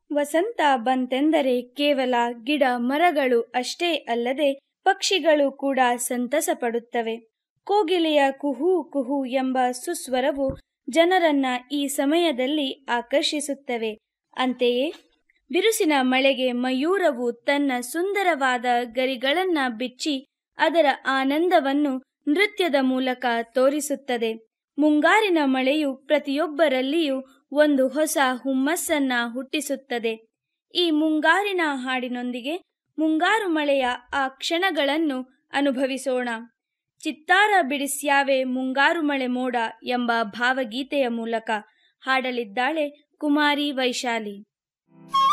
ವಸಂತ ಬಂತೆಂದರೆ ಕೇವಲ ಗಿಡ ಮರಗಳು ಅಷ್ಟೇ ಅಲ್ಲದೆ ಪಕ್ಷಿಗಳು ಕೂಡ ಸಂತಸ ಪಡುತ್ತವೆ ಕೋಗಿಲೆಯ ಕುಹು ಕುಹು ಎಂಬ ಸುಸ್ವರವು ಜನರನ್ನ ಈ ಸಮಯದಲ್ಲಿ ಆಕರ್ಷಿಸುತ್ತವೆ ಅಂತೆಯೇ ಬಿರುಸಿನ ಮಳೆಗೆ ಮಯೂರವು ತನ್ನ ಸುಂದರವಾದ ಗರಿಗಳನ್ನ ಬಿಚ್ಚಿ ಅದರ ಆನಂದವನ್ನು ನೃತ್ಯದ ಮೂಲಕ ತೋರಿಸುತ್ತದೆ ಮುಂಗಾರಿನ ಮಳೆಯು ಪ್ರತಿಯೊಬ್ಬರಲ್ಲಿಯೂ ಒಂದು ಹೊಸ ಹುಮ್ಮಸ್ಸನ್ನ ಹುಟ್ಟಿಸುತ್ತದೆ ಈ ಮುಂಗಾರಿನ ಹಾಡಿನೊಂದಿಗೆ ಮುಂಗಾರು ಮಳೆಯ ಆ ಕ್ಷಣಗಳನ್ನು ಅನುಭವಿಸೋಣ ಚಿತ್ತಾರ ಬಿಡಿಸ್ಯಾವೆ ಮುಂಗಾರು ಮಳೆ ಮೋಡ ಎಂಬ ಭಾವಗೀತೆಯ ಮೂಲಕ ಹಾಡಲಿದ್ದಾಳೆ ಕುಮಾರಿ ವೈಶಾಲಿ